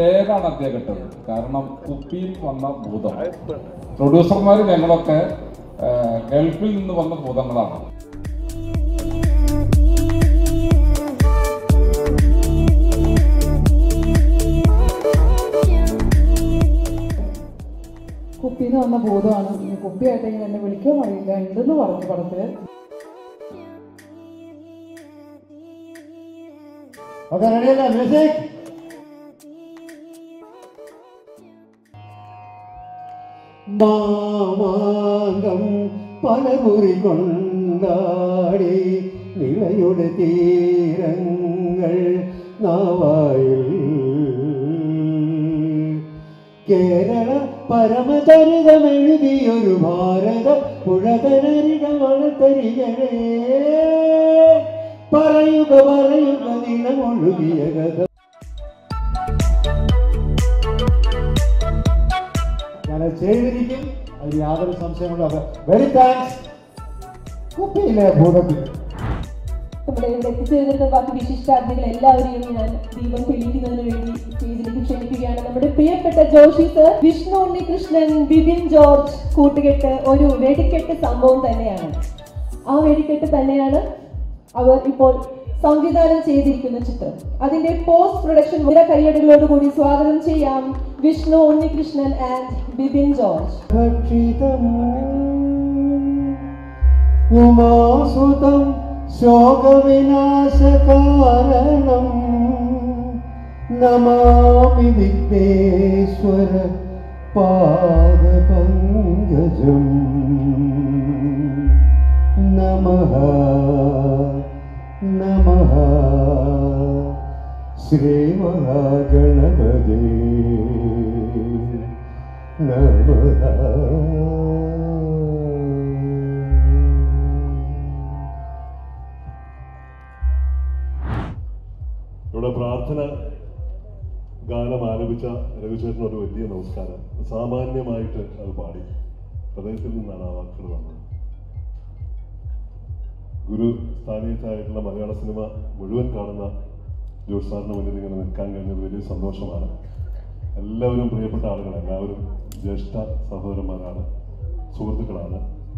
പേരാണ് അദ്ദേഹം ഇട്ടത് കാരണം കുപ്പിയിൽ വന്ന ഭൂതം പ്രൊഡ്യൂസർമാർ ഞങ്ങളൊക്കെ ആ, ഗൾഫിൽ നിന്ന് വന്ന ഭൂതങ്ങളാണ് കുപ്പിന്ന് വന്ന ഭൂതമാണ് ഇനി കുപ്പിയായിട്ടെങ്കിൽ എന്നെ വിളിക്കോ അറിയില്ല ഉണ്ടെന്ന് പറഞ്ഞു പടത്തില് ഓക്കെ റെഡിയല്ലേ മ്യൂസിക് മാമാങ്കം പലകുറി കൊണ്ടാടി നിളയുടെ തീരങ്ങൾ നാവായിൽ കേരള പരമചരിതമെഴുതിയൊരു ഭാരത പുഴതനരികമാണ് തരികളേ പറയുക പറയുക നിലമൊഴുകിയ കഥ ഞാൻ ചെയ്തിരിക്കും അതിൽ യാതൊരു സംശയമുള്ള വെരി താങ്ക്സ് കുപ്പിയിലെ ഭൂതത്തിന് നമ്മുടെ ഇവിടെ എത്തിച്ചേർന്നിരുന്ന ബാക്കി വിശിഷ്ടാതിഥികൾ എല്ലാവരെയും ഞാൻ ദീപം തെളിയിക്കുന്നതിന് വേണ്ടി സ്റ്റേജിലേക്ക് ക്ഷണിക്കുകയാണ് നമ്മുടെ പ്രിയപ്പെട്ട ജോഷി സർ വിഷ്ണു ഉണ്ണികൃഷ്ണൻ ബിപിൻ ജോർജ് കൂട്ടുകെട്ട് ഒരു വെടിക്കെട്ട് സംഭവം തന്നെയാണ് ആ വെടിക്കെട്ട് തന്നെയാണ് അവർ ഇപ്പോൾ സംവിധാനം ചെയ്തിരിക്കുന്ന ചിത്രം അതിന്റെ പോസ്റ്റ് പ്രൊഡക്ഷൻ മുല കയ്യടികളോടുകൂടി സ്വാഗതം ചെയ്യാം വിഷ്ണു ഉണ്ണികൃഷ്ണൻ ആൻഡ് ബിപിൻ ജോർജ് ഭക്ഷിതം ഉമാസുതം ശോകവിനാശകാരണം നമാമി വിഘ്നേശ്വര പാദപങ്കജം നമഃ നമഃ ശ്രീമഹാഗണപതി ഇവിടെ പ്രാർത്ഥന ഗാനം ആലപിച്ച രവിചേട്ടന് ഒരു വലിയ നമസ്കാരം സാമാന്യമായിട്ട് അത് പാടി ഹൃദയത്തിൽ നിന്നാണ് ആ വാക്കുകൾ വന്നത് ഗുരു സ്ഥാനീയത്തായിട്ടുള്ള മലയാള സിനിമ മുഴുവൻ കാണുന്ന ജോഷ് സാറിന് മുന്നിൽ ഇങ്ങനെ നിൽക്കാൻ കഴിഞ്ഞത് വലിയ സന്തോഷമാണ് എല്ലാവരും പ്രിയപ്പെട്ട ആളുകൾ എല്ലാവരും ജ്യേഷ്ഠ സഹോദരന്മാരാണ് സുഹൃത്തുക്കളാണ്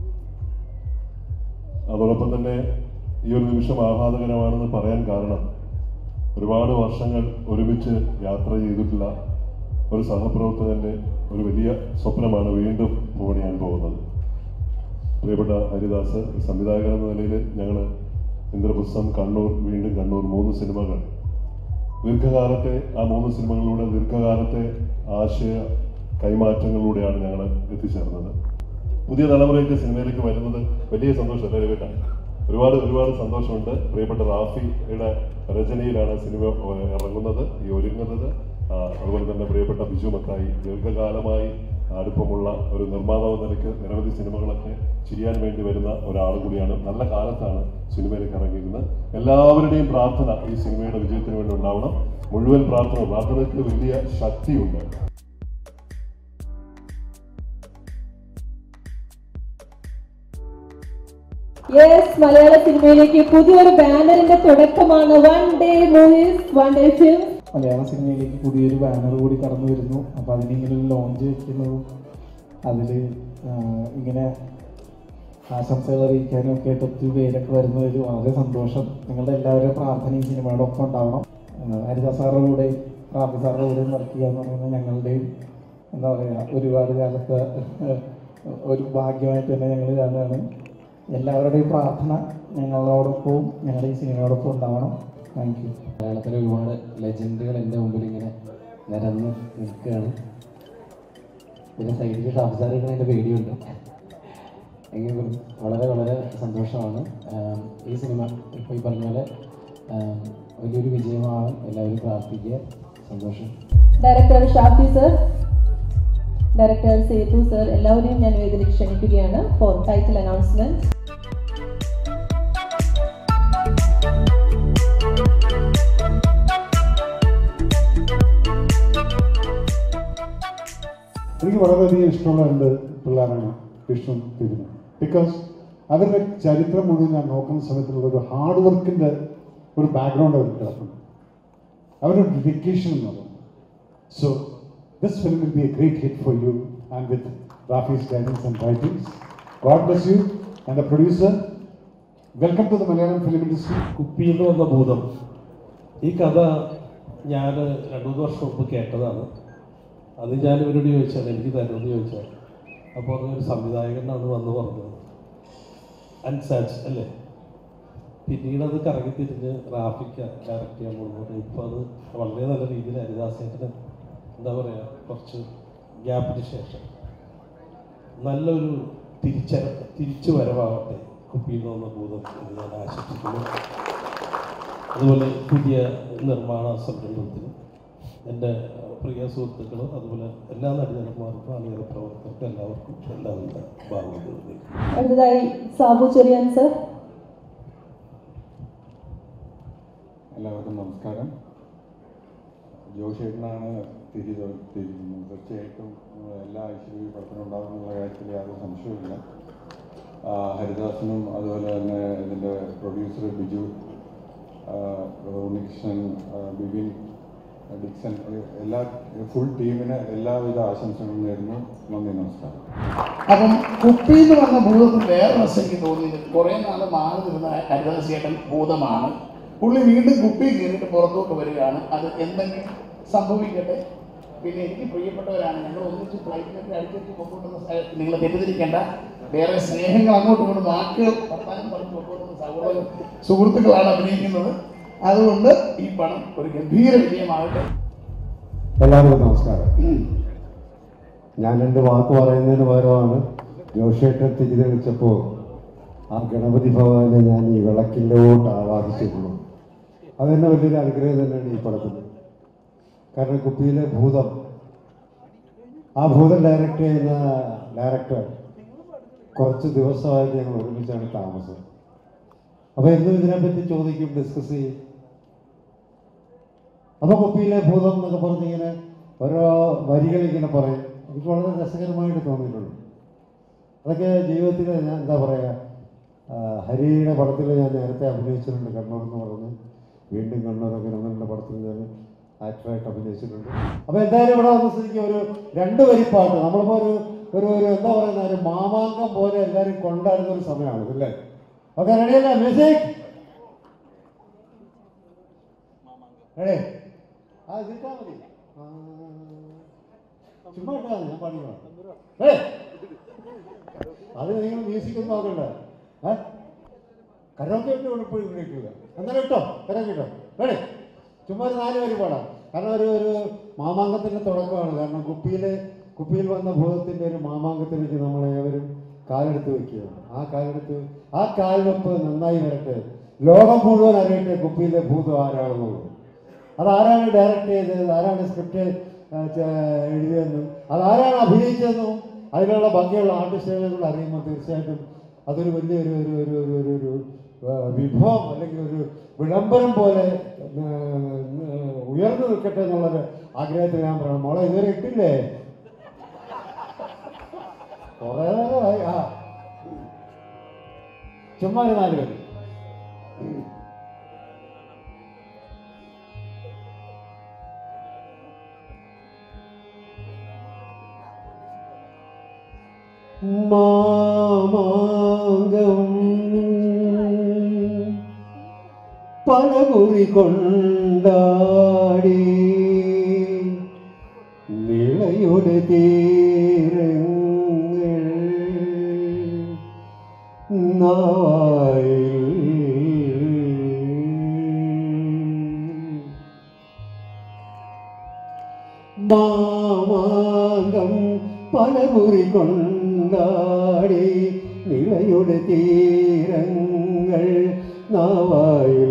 അതോടൊപ്പം തന്നെ ഈ ഒരു നിമിഷം ആഹ്ലാദകരമാണെന്ന് പറയാൻ കാരണം ഒരുപാട് വർഷങ്ങൾ ഒരുമിച്ച് യാത്ര ചെയ്തിട്ടുള്ള ഒരു സഹപ്രവർത്തകന്റെ ഒരു വലിയ സ്വപ്നമാണ് വീണ്ടും പൂണിയാൻ പോകുന്നത് പ്രിയപ്പെട്ട ഹരിദാസ് സംവിധായകൻ എന്ന നിലയിൽ ഞങ്ങൾ ഇന്ദ്രപുസ്തം കണ്ണൂർ വീണ്ടും കണ്ണൂർ മൂന്ന് സിനിമകൾ ദീർഘകാലത്തെ ആ മൂന്ന് സിനിമകളിലൂടെ ദീർഘകാലത്തെ ആശയ കൈമാറ്റങ്ങളിലൂടെയാണ് ഞങ്ങൾ എത്തിച്ചേർന്നത് പുതിയ തലമുറയ്ക്ക് സിനിമയിലേക്ക് വരുന്നത് വലിയ സന്തോഷമല്ലേ രവിട്ട ഒരുപാട് ഒരുപാട് സന്തോഷമുണ്ട് പ്രിയപ്പെട്ട റാഫിയുടെ രചനയിലാണ് സിനിമ ഏഹ്, ഇറങ്ങുന്നത് ഈ ഒരുങ്ങുന്നത് ആ, അതുപോലെ തന്നെ പ്രിയപ്പെട്ട ബിജു മക്കായി ദീർഘകാലമായി അടുപ്പമുള്ള ഒരു നിർമ്മാതാവ് നിലയ്ക്ക് നിരവധി സിനിമകളൊക്കെ ചെയ്യാൻ വേണ്ടി വരുന്ന ഒരാൾ കൂടിയാണ് നല്ല കാലത്താണ് സിനിമയിലേക്ക് ഇറങ്ങിയിരുന്നത് എല്ലാവരുടെയും പ്രാർത്ഥന ഈ സിനിമയുടെ വിജയത്തിന് വേണ്ടി ഉണ്ടാവണം മുഴുവൻ പ്രാർത്ഥന പ്രാർത്ഥനയ്ക്ക് വലിയ ശക്തിയുണ്ട് യെസ് മലയാള സിനിമയിലേക്ക് പുതിയൊരു ബാനറിന്റെ തുടക്കമാണ് one day movies one day film മലയാള സിനിമയിലേക്ക് പുതിയൊരു ബാനർ കൂടി കടന്നു വരുന്നു അപ്പോൾ അതിനിങ്ങനെ ഒരു ലോഞ്ച് വെക്കുന്നതും അതിൽ ഇങ്ങനെ ആശംസകൾ അറിയിക്കാനും ഒക്കെ ആയിട്ട് ഒത്തിരി പേരൊക്കെ വരുന്നതിൽ വളരെ സന്തോഷം നിങ്ങളുടെ എല്ലാവരുടെയും പ്രാർത്ഥന ഈ സിനിമയുടെ ഒപ്പം ഉണ്ടാവണം ആഹ് ഹരിദാസ് സാറുടെ കൂടെ റാഫി സാറുടെ കൂടെ വർക്ക് ചെയ്യുക എന്ന് പറയുന്നത് ഞങ്ങളുടെയും എന്താ പറയുക ഒരുപാട് കാലത്തെ ഒരു ഭാഗ്യമായിട്ട് തന്നെ ഞങ്ങൾ കാണുകയാണ് എല്ലാവരുടെയും പ്രാർത്ഥന ഞങ്ങളോടൊപ്പവും ഞങ്ങളുടെ ഈ സിനിമയോടൊപ്പം ഉണ്ടാവണം താങ്ക് യു മലയാളത്തിലെ ഒരുപാട് ലെജൻഡുകൾ എൻ്റെ മുമ്പിൽ ഇങ്ങനെ നിരന്ന് നിൽക്കുകയാണ് പിന്നെ സൈഡിൽ സംസാരിക്കണ എൻ്റെ പേടിയുണ്ട് എങ്കിലും വളരെ വളരെ സന്തോഷമാണ് ആം, ഈ സിനിമ ഇപ്പോൾ ഈ പറഞ്ഞ പോലെ ആം, വലിയൊരു വിജയമാവാൻ എല്ലാവരും പ്രാർത്ഥിക്കുക സന്തോഷം director Shafi sir director Sethu sir എല്ലാവരെയും ഞാൻ വേദിയിലേക്ക് ക്ഷണിക്കുകയാണ് ഫോർ ടൈറ്റിൽ അനൗൺസ്മെന്റ് എനിക്ക് വളരെയധികം ഇഷ്ടമുള്ള രണ്ട് പിള്ളേരാണ് വിഷ്ണു തിരുന്നു ബിക്കോസ് അവരുടെ ചരിത്രം മുഴുവൻ ഞാൻ നോക്കുന്ന സമയത്തുള്ള ഒരു ഹാർഡ് വർക്കിൻ്റെ ഒരു ബാക്ക്ഗ്രൗണ്ട് അവർക്ക് കിടക്കുന്നു അവരുടെ ഡെഡിക്കേഷൻ എന്ന് പറയുന്നത് So this film will be a great hit for you and with Rafi's guidance and writings. God bless you and the producer. Welcome to the Malayalam film industry. കുപ്പിയിൽ നിന്ന് വന്ന ഭൂതം ഈ കഥ ഞാൻ രണ്ടു മൂന്ന് വർഷം മുമ്പ് കേട്ടതാണ് അത് ഞാൻ ഇവരോട് ചോദിച്ചാണ് എനിക്ക് തരുമെന്ന് ചോദിച്ചാൽ അപ്പോൾ ഒരു സംവിധായകനാണ് വന്ന് പറഞ്ഞത് അൻസാജ് അല്ലേ പിന്നീട് അത് കറങ്ങി തിരിഞ്ഞ് റാഫിക്ക ഡയറക്റ്റ് ചെയ്യാൻ പോകുന്നത് ഇപ്പോൾ അത് വളരെ നല്ല രീതിയിൽ ഹരിദാസേട്ടന് എന്താ പറയുക കുറച്ച് ഗ്യാപ്പിന് ശേഷം നല്ലൊരു തിരിച്ച തിരിച്ചു വരവാകട്ടെ കുപ്പിയിൽ നിന്ന് വന്ന ഭൂതം എന്ന് ഞാൻ ആശംസിക്കുന്നു അതുപോലെ പുതിയ നിർമ്മാണ സംരംഭത്തിന് എൻ്റെ പ്രിയ സുഹൃത്തുക്കളും അതുപോലെ എല്ലാ നടന്മാർക്കും അണിയറ പ്രവർത്തകർക്കും എല്ലാവർക്കും എല്ലാവിധ ഭാഗങ്ങളും അടുത്തതായി സാബു ചെറിയാൻ സർ എല്ലാവർക്കും നമസ്കാരം ജോഷേട്ടനാണ് തിരി തിരിക്കുന്നത് തീർച്ചയായിട്ടും ഏഹ്, എല്ലാ ഐശ്വര്യ പ്രവർത്തനം ഉണ്ടാകുന്നുള്ള കാര്യത്തിൽ യാതൊരു സംശയവുമില്ല ആ, ഹരിദാസനും അതുപോലെ തന്നെ ഇതിൻ്റെ പ്രൊഡ്യൂസർ ബിജു ആ, ഉണ്ണികൃഷ്ണൻ ആ, ബിബിൻ ആ, ഡിക്സൺ ഏഹ്, എല്ലാ ഫുൾ ടീമിന് എല്ലാവിധ ആശംസകളും നേരുന്നു നന്ദി നമസ്കാരം അപ്പം കുപ്പിയിൽ നിന്ന് വന്ന ഭൂതത്തിൽ വേറെ രസം എനിക്ക് തോന്നിയത് കുറേ നാൾ മാറി നിന്ന ഹരിദാസേട്ടൻ ഭൂതമാണ് പുള്ളി വീണ്ടും കുപ്പി കയറിയിട്ട് പുറത്തോട്ട് വരികയാണ് അത് എന്തെങ്കിലും സംഭവിക്കട്ടെ പിന്നെ എനിക്ക് പ്രിയപ്പെട്ടവരാണ് ഞങ്ങൾ ഒന്നിച്ച് ഫ്ലൈറ്റിലൊക്കെ അടിച്ചു പൊക്കോട്ടുന്ന നിങ്ങൾ തെറ്റിദ്ധരിക്കേണ്ട വേറെ സ്നേഹങ്ങൾ അങ്ങോട്ടും ഇങ്ങോട്ടും വാക്കുകൾ വർത്താനം പറഞ്ഞ് പൊക്കോട്ടുന്ന സഹോദര സുഹൃത്തുക്കളാണ് അഭിനയിക്കുന്നത് അതുകൊണ്ട് ഈ പണം ഒരു ഗംഭീര വിജയമാകട്ടെ എല്ലാവർക്കും നമസ്കാരം ഞാൻ രണ്ട് വാക്ക് പറയുന്നതിന് പകരമാണ് ജോഷേട്ടൻ തിരി തെളിച്ചപ്പോൾ ആ ഗണപതി ഭഗവാനെ ഞാൻ ഈ വിളക്കിലോട്ട് ആവാഹിച്ചിട്ടുള്ളൂ അതെന്നെ വലിയൊരു അനുഗ്രഹം തന്നെയാണ് ഈ പടത്തിൽ കാരണം കുപ്പിയിലെ ഭൂതം ആ ഭൂതം ഡയറക്റ്റ് ചെയ്യുന്ന ഡയറക്ടർ കുറച്ച് ദിവസമായിട്ട് ഞങ്ങൾ ഒരുമിച്ചാണ് താമസം അപ്പോൾ എന്നും ഇതിനെപ്പറ്റി ചോദിക്കും ഡിസ്കസ് ചെയ്യും അപ്പോൾ കുപ്പിയിലെ ഭൂതം എന്നൊക്കെ പറഞ്ഞിങ്ങനെ ഓരോ വരികൾ ഇങ്ങനെ പറയും എനിക്ക് വളരെ രസകരമായിട്ട് തോന്നിയിട്ടുണ്ട് അതൊക്കെ ജീവിതത്തിൽ ഞാൻ എന്താ പറയുക ആ, ഹരിയുടെ പടത്തിൽ ഞാൻ നേരത്തെ അഭിനയിച്ചിട്ടുണ്ട് കണ്ണൂർ എന്ന് പറഞ്ഞ് വീണ്ടും കണ്ണൂരൊക്കെ നമ്മുടെ പടത്തിൽ ഞാൻ ആക്ടറായിട്ട് അഭിനയിച്ചിട്ടുണ്ട് അപ്പോൾ എന്തായാലും ഇവിടെ വന്ന സ്ഥിതിക്ക് ഒരു രണ്ട് വരി പാട്ട് നമ്മളിപ്പോൾ ഒരു ഒരു ഒരു എന്താ പറയുന്ന ഒരു മാമാങ്കം പോലെ എല്ലാവരും കൊണ്ടാടുന്ന ഒരു സമയമാണ് ഇല്ലേ ഓക്കെ റെഡിയല്ലേ മ്യൂസിക് റെഡി ആ ഇതിട്ടാ മതി ആ, ചുമ്മാ ഇട്ടാ മതി ഞാൻ പാടിക്കോളാം ഏ അത് നിങ്ങൾ മ്യൂസിക് ഒന്നും നോക്കണ്ട ഏ കരോക്കെ ഇട്ട് എപ്പോഴും ഇവിടെ ഇട്ടില്ല എന്നാലും ഇട്ടോ കരോക്കെ ഇട്ടോ റെഡി ചുമ്മാ ഒരു നാല് പേര് പാടാം കാരണം ഒരു ഒരു മാമാങ്കത്തിൻ്റെ തുടക്കമാണ് കാരണം കുപ്പിയിൽ കുപ്പിയിൽ വന്ന ഭൂതത്തിൻ്റെ ഒരു മാമാങ്കത്തിലേക്ക് നമ്മൾ ഏവരും കാലെടുത്ത് വെക്കുകയാണ് ആ കാലെടുത്ത് ആ കാൽവെപ്പ് നന്നായി വരട്ടെ ലോകം മുഴുവൻ അറിയട്ടെ കുപ്പിയിലെ ഭൂതം ആരാണെന്നുള്ളത് അതാരാണ് ഡയറക്റ്റ് ചെയ്തത് ആരാണ് സ്ക്രിപ്റ്റ് എഴുതിയതെന്നും അതാരാണ് അഭിനയിച്ചതെന്നും അതിലുള്ള ഭംഗിയുള്ള ആർട്ടിസ്റ്റുകൾ അറിയുമ്പോൾ തീർച്ചയായിട്ടും അതൊരു വലിയൊരു ഒരു ഒരു ഒരു ഒരു ഒരു ആ, വിഭവം അല്ലെങ്കിൽ ഒരു വിളംബരം പോലെ ആ, ഉയർന്നു നിൽക്കട്ടെ എന്നുള്ളൊരു ആഗ്രഹത്തിൽ ഞാൻ പറയണം മോളെ ഇതുവരെ ഇട്ടില്ലേ കുറേ നേരമായി ആ ചുമ്മാ ഒരു നാല് പേര് മാമാങ്കം പലകുറി കൊണ്ടാടി നിളയുടെ തീരങ്ങൾ നാവായിൽ മാമാങ്കം പലകുറി കൊണ്ടാടി നിളയുടെ തീരങ്ങൾ നാവായിൽ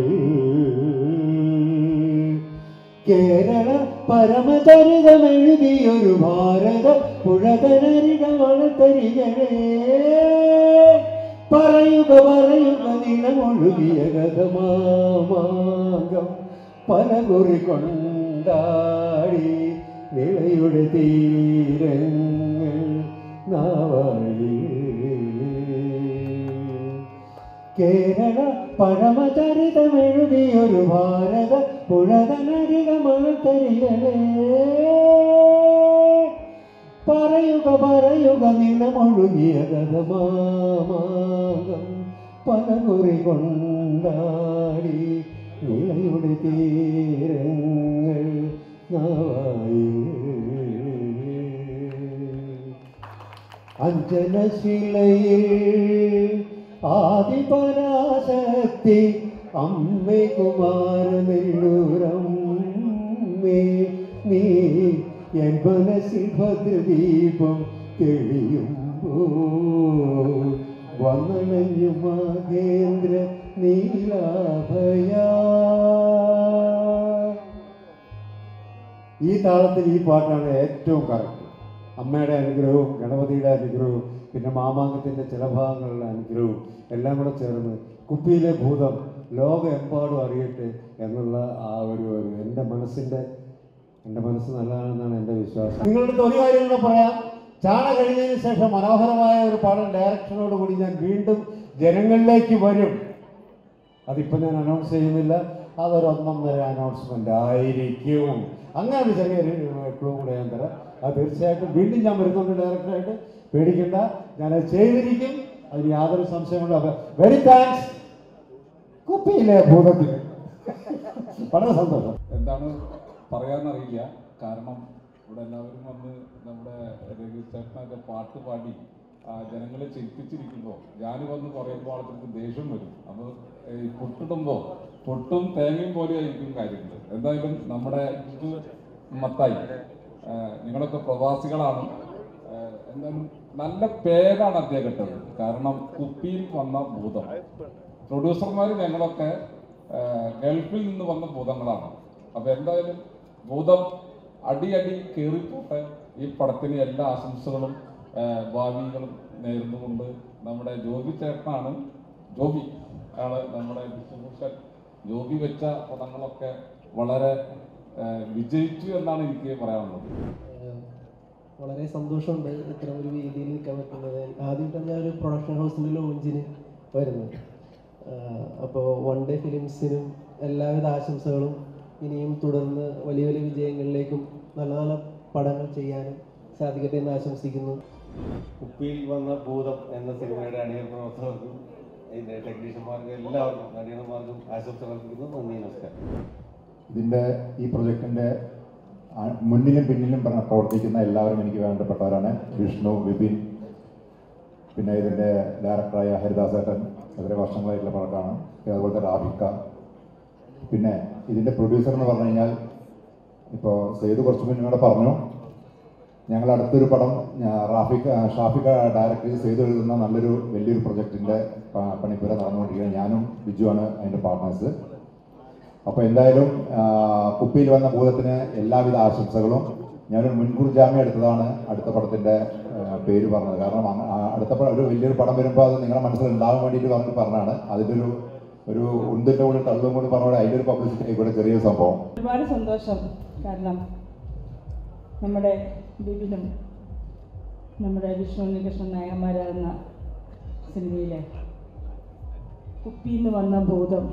കേരള പരമചരിതമെഴുതിയൊരു ഭാരത പുഴതനരിടമണത്തരികളേ പറയുക പറയുക നിലമൊഴുകിയ ഗതമാമാങ്കം പലകുറി കൊണ്ടാടി നിളയുടെ തീരങ്ങൾ നാവാഴി കേരള പഴമചരിതമെഴുതിയൊരു ഭാരത പുഴതനരിക മണത്തരികളേ പറയുക പറയുക നിലമൊഴുകിയ ഗതമാമാകം പലകുറി കൊണ്ടാടി നിളയുടെ തീരങ്ങൾ നാവായി അഞ്ജനശിലയിൽ ആദിപരാശക്തി അമ്മേ കുമാരനെല്ലൂരമ്മേ നീ എൻ മനസ്സിൽ ഭദ്രദീപം തെളിയുമ്പോ വന്നണഞ്ഞു മഹേന്ദ്ര നീലാഭയാ ഈ താളത്തിൽ ഈ പാട്ടാണ് ഏറ്റവും കറക്റ്റ് അമ്മയുടെ അനുഗ്രഹവും ഗണപതിയുടെ അനുഗ്രഹവും പിന്നെ മാമാങ്കത്തിൻ്റെ ചില ഭാഗങ്ങളുടെ അനുഗ്രഹവും എല്ലാം കൂടെ ചേർന്ന് കുപ്പിയിലെ ഭൂതം ലോകമെമ്പാടും അറിയട്ടെ എന്നുള്ള ആ ഒരു ഒരു എൻ്റെ മനസ്സിൻ്റെ എൻ്റെ മനസ്സ് നല്ലതാണെന്നാണ് എൻ്റെ വിശ്വാസം നിങ്ങളുടെ അടുത്ത് ഒരു കാര്യം കൂടെ പറയാം ചാണ കഴിഞ്ഞതിന് ശേഷം മനോഹരമായ ഒരു പാടൽ ഡയറക്ഷനോട് കൂടി ഞാൻ വീണ്ടും ജനങ്ങളിലേക്ക് വരും അതിപ്പോൾ ഞാൻ അനൗൺസ് ചെയ്യുന്നില്ല അതൊരു ഒന്നൊന്നര അനൗൺസ്മെന്റ് ആയിരിക്കും അങ്ങനെ ഒരു ചെറിയൊരു ക്ലൂ കൂടെ ഞാൻ തരാം അത് തീർച്ചയായിട്ടും വീണ്ടും ഞാൻ വരുന്നുണ്ട് ഡയറക്ടറായിട്ട് പേടിക്കണ്ട ഞാനത് ചെയ്തിരിക്കും അതിന് യാതൊരു സംശയമുള്ള വെരി താങ്ക്സ് കുപ്പിയിലെ ഭൂതത്തിന് വളരെ സന്തോഷം എന്താണ് പറയാന്നറിയില്ല കാരണം ഇവിടെ എല്ലാവരും വന്ന് നമ്മുടെ രഘുചേട്ടനൊക്കെ പാട്ട് പാടി ആ ജനങ്ങളെ ചിരിപ്പിച്ചിരിക്കുമ്പോൾ ഞാൻ വന്ന് പറയുമ്പോൾ ആൾക്കാർക്ക് ദേഷ്യം വരും അപ്പോൾ ഈ പൊട്ടിടുമ്പോൾ പൊട്ടും തേങ്ങയും പോലെ ആയിരിക്കും കാര്യങ്ങൾ എന്തായാലും നമ്മുടെ ഇത് മത്തായി ആ, നിങ്ങളൊക്കെ പ്രവാസികളാണ് ആ, എന്തായാലും നല്ല പേരാണ് അദ്ദേഹം ഇട്ടത് കാരണം കുപ്പിയിൽ വന്ന ഭൂതം പ്രൊഡ്യൂസർമാർ ഞങ്ങളൊക്കെ ആ, ഗൾഫിൽ നിന്ന് വന്ന ഭൂതങ്ങളാണ് അപ്പൊ എന്തായാലും ഭൂതം അടി അടി കയറിപ്പോട്ടെ ഈ പടത്തിന് എല്ലാ ആശംസകളും ആ, ഭാവികളും നേർന്നുകൊണ്ട് നമ്മുടെ ജോബി ചേട്ടനാണ് ജോബി ആണ് നമ്മുടെ ഡിസ്ട്രിബ്യൂഷൻ ജോബി വെച്ച പടങ്ങളൊക്കെ വളരെ ആ, വിജയിച്ചു എന്നാണ് എനിക്ക് പറയാനുള്ളത് വളരെ സന്തോഷമുണ്ട് ഇത്തരം ഒരു വേദിയിൽ നിൽക്കാൻ പറ്റുന്നത് ആദ്യം തന്നെ ഒരു പ്രൊഡക്ഷൻ ഹൗസിൻ്റെ ലോഞ്ചിന് വരുന്നത് അപ്പോൾ വൺ ഡേ ഫിലിംസിനും എല്ലാവിധ ആശംസകളും ഇനിയും തുടർന്ന് വലിയ വലിയ വിജയങ്ങളിലേക്കും നല്ല നല്ല പടങ്ങൾ ചെയ്യാനും സാധിക്കട്ടെ എന്ന് ആശംസിക്കുന്നു കുപ്പിയിൽ വന്ന ഭൂതം എന്ന സിനിമയുടെ അണിയർ പ്രവർത്തകർക്കും ഇതിൻ്റെ ടെക്നീഷ്യന്മാർക്കും എല്ലാവർക്കും നടീനന്മാർക്കും ആശംസകൾ അർപ്പിക്കുന്നു നന്ദി നമസ്കാരം ഇതിൻ്റെ ഈ പ്രൊജക്റ്റിൻ്റെ മുന്നിലും പിന്നിലും പ്ര- പ്രവർത്തിക്കുന്ന എല്ലാവരും എനിക്ക് വേണ്ടപ്പെട്ടവരാണ് വിഷ്ണു വിപിൻ പിന്നെ ഇതിൻ്റെ ഡയറക്ടറായ ഹരിദാസേട്ടൻ വളരെ വർഷങ്ങളായിട്ടുള്ള പടക്കാണ് പിന്നെ അതുപോലത്തെ റാഫിക്ക പിന്നെ ഇതിൻ്റെ പ്രൊഡ്യൂസർ എന്ന് പറഞ്ഞു കഴിഞ്ഞാൽ ഇപ്പോൾ സെയ്ത് കുറച്ച് മുന്നേ കൂടെ പറഞ്ഞു ഞങ്ങൾ അടുത്തൊരു പടം ഞാ- റാഫിക്ക ഷാഫിക്ക ഡയറക്റ്റ് ചെയ്ത് സെയ്ത് എഴുതുന്ന നല്ലൊരു വലിയൊരു പ്രൊജക്റ്റിൻ്റെ പണിപ്പുര നടന്നുകൊണ്ടിരിക്കുകയാണ് ഞാനും ബിജുവാണ് അതിൻ്റെ പാർട്ട്നേഴ്സ് അപ്പോൾ എന്തായാലും ആ, കുപ്പിയിൽ വന്ന ഭൂതത്തിന് എല്ലാവിധ ആശംസകളും ഞാനൊരു മുൻകൂർ ജാമ്യം എടുത്തതാണ് അടുത്ത പടത്തിന്റെ ആ, പേര് പറഞ്ഞത് കാരണം അങ്ങ- ആ, അടുത്ത പടം ഒരു വലിയൊരു പടം വരുമ്പോൾ അത് നിങ്ങളുടെ മനസ്സിൽ ഉണ്ടാകാൻ വേണ്ടിയിട്ട് പറഞ്ഞിട്ട് പറഞ്ഞാണ് അതിൻ്റെ ഒരു ഒരു ഉണ്ടിൻ്റെ കൂടെ തള്ളും കൂടി പറഞ്ഞ അതിൻ്റെ ഒരു പബ്ലിസിറ്റി കൂടെ ചെറിയൊരു സംഭവം ഒരുപാട് സന്തോഷം കാരണം നമ്മുടെ ബിബിനും നമ്മുടെ വിഷ്ണു ഉണ്ണികൃഷ്ണൻ നായകന്മാരാകുന്ന സിനിമയിലെ കുപ്പിയിൽ വന്ന ഭൂതം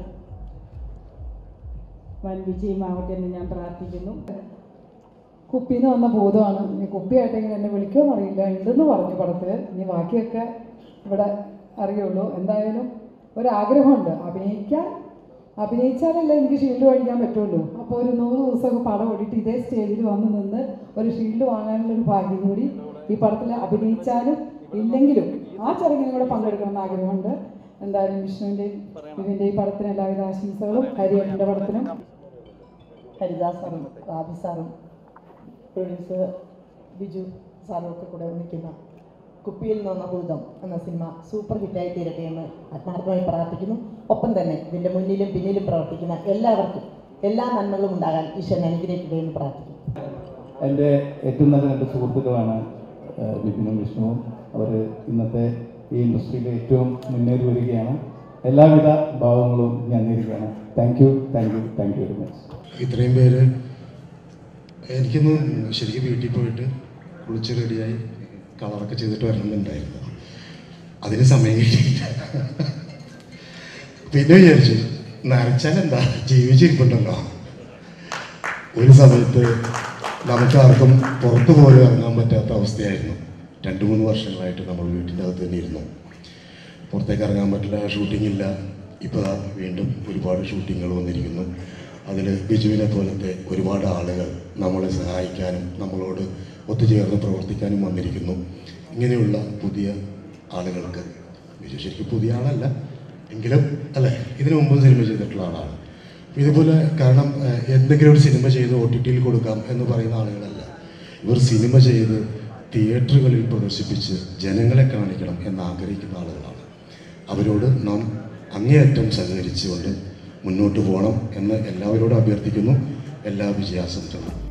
വൻ വിജയമാവട്ടെ എന്ന് ഞാൻ പ്രാർത്ഥിക്കുന്നു കുപ്പിന്ന് വന്ന ഭൂതമാണ് ഇനി കുപ്പിയായിട്ടെങ്കിലും എന്നെ വിളിക്കുമോ അറിയില്ല ഉണ്ടെന്ന് പറഞ്ഞു പടത്തിൽ ഇനി ബാക്കിയൊക്കെ ഇവിടെ അറിയുള്ളൂ എന്തായാലും ഒരാഗ്രഹമുണ്ട് അഭിനയിക്കാൻ അഭിനയിച്ചാലല്ലേ എനിക്ക് ഷീൽഡ് മേടിക്കാൻ പറ്റുള്ളൂ അപ്പോൾ ഒരു നൂറ് ദിവസമൊക്കെ പടം ഓടിയിട്ട് ഇതേ സ്റ്റേജിൽ വന്ന് നിന്ന് ഒരു ഷീൽഡ് വാങ്ങാനുള്ള ഒരു ഭാഗ്യം കൂടി ഈ പടത്തിൽ അഭിനയിച്ചാലും ഇല്ലെങ്കിലും ആ ചടങ്ങിനും കൂടെ പങ്കെടുക്കണമെന്ന് ആഗ്രഹമുണ്ട് എന്തായാലും വിഷ്ണുവിൻ്റെയും ഇതിൻ്റെ ഈ പടത്തിന് എല്ലാവിധ ആശംസകളും ഹരിയമ്മൻ്റെ പടത്തിനും ഹരിദാസ് സാറും റാബി സാറും പ്രൊഡ്യൂസർ ബിജു സാറും ഒക്കെ കൂടെ ഒന്നിക്കുന്ന കുപ്പിയിൽ നിന്ന ഭൂതം എന്ന സിനിമ സൂപ്പർ ഹിറ്റായി തീരട്ടെ എന്ന് ആത്മാർത്ഥമായി പ്രാർത്ഥിക്കുന്നു ഒപ്പം തന്നെ ഇതിൻ്റെ മുന്നിലും പിന്നിലും പ്രവർത്തിക്കുന്ന എല്ലാവർക്കും എല്ലാ നന്മകളും ഉണ്ടാകാൻ ഈശ്വരൻ അനുഗ്രഹിക്കട്ടെ എന്ന് പ്രാർത്ഥിക്കുന്നു എൻ്റെ ഏറ്റവും നല്ല രണ്ട് സുഹൃത്തുക്കളാണ് ആ, വിപിനും വിഷ്ണുവും അവർ ഇന്നത്തെ ഈ ഇൻഡസ്ട്രിയിൽ ഏറ്റവും മുന്നേറി വരികയാണ് എല്ലാവിധ ഭാവങ്ങളും ഞാൻ നേരുകയാണ് thank you thank you thank you very much ഇത്രയും പേര് എനിക്കൊന്ന് ശരിക്കും വീട്ടിൽ പോയിട്ട് കുളിച്ച് റെഡിയായി കളറൊക്കെ ചെയ്തിട്ട് വരണമെന്നുണ്ടായിരുന്നു അതിന് സമയം കിട്ടിയില്ല പിന്നെ വിചാരിച്ചു നരച്ചാൽ എന്താ ജീവിച്ചിരിപ്പുണ്ടല്ലോ ഒരു സമയത്ത് നമുക്കാർക്കും പുറത്തു പോലും ഇറങ്ങാൻ പറ്റാത്ത അവസ്ഥയായിരുന്നു രണ്ട് മൂന്ന് വർഷങ്ങളായിട്ട് നമ്മൾ വീട്ടിൻ്റെ അകത്ത് തന്നെ ഇരുന്നു പുറത്തേക്ക് ഇറങ്ങാൻ പറ്റില്ല ഷൂട്ടിംഗ് ഇല്ല ഇപ്പോൾ വീണ്ടും ഒരുപാട് ഷൂട്ടിങ്ങുകൾ വന്നിരിക്കുന്നു അതിൽ ബിജുവിനെ പോലത്തെ ഒരുപാട് ആളുകൾ നമ്മളെ സഹായിക്കാനും നമ്മളോട് ഒത്തുചേർന്ന് പ്രവർത്തിക്കാനും വന്നിരിക്കുന്നു ഇങ്ങനെയുള്ള പുതിയ ആളുകൾക്ക് ബിജു ശരിക്കും പുതിയ ആളല്ല എങ്കിലും അല്ലേ ഇതിനു മുമ്പ് സിനിമ ചെയ്തിട്ടുള്ള ആളാണ് ഇതുപോലെ കാരണം ഏഹ്, എന്തെങ്കിലും ഒരു സിനിമ ചെയ്ത് ഒ ടി ടിയിൽ കൊടുക്കാം എന്ന് പറയുന്ന ആളുകളല്ല ഇവർ സിനിമ ചെയ്ത് തിയേറ്ററുകളിൽ പ്രദർശിപ്പിച്ച് ജനങ്ങളെ കാണിക്കണം എന്ന് ആഗ്രഹിക്കുന്ന ആളുകളാണ് അവരോട് നാം അങ്ങേയറ്റം സഹകരിച്ചുകൊണ്ട് മുന്നോട്ട് പോകണം എന്ന് എല്ലാവരോടും അഭ്യർത്ഥിക്കുന്നു എല്ലാ വിജയാശംസകളും